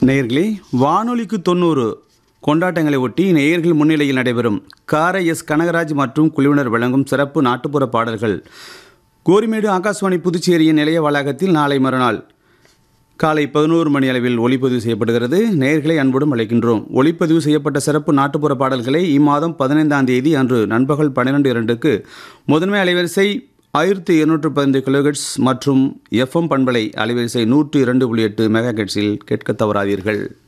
நேயர்களே வானொலிக்கு தொண்ணூறு கொண்டாட்டங்களை ஒட்டி நேயர்கள் முன்னிலையில் நடைபெறும் காரை எஸ் கனகராஜ் மற்றும் குழுவினர் வழங்கும் சிறப்பு நாட்டுப்புற பாடல்கள் கோரிமேடு ஆகாஷ்வாணி புதுச்சேரியின் நிலைய வளாகத்தில் நாளை மறுநாள் காலை பதினோரு மணி அளவில் ஒளிப்பதிவு செய்யப்படுகிறது நேயர்களை அன்புடன் அழைக்கின்றோம் ஒளிப்பதிவு செய்யப்பட்ட சிறப்பு நாட்டுப்புற பாடல்களை இம்மாதம் பதினைந்தாம் தேதி அன்று நண்பகல் பன்னிரெண்டு இரண்டுக்கு முதன்மை அலைவரிசை ஆயிரத்தி இருநூற்று பதினைந்து கிலோஹெட்ஸ் மற்றும் எஃப்எம் பண்பலை அலைவரிசை நூற்று இரண்டு புள்ளி எட்டு மெகா கேட்க தவறாதீர்கள்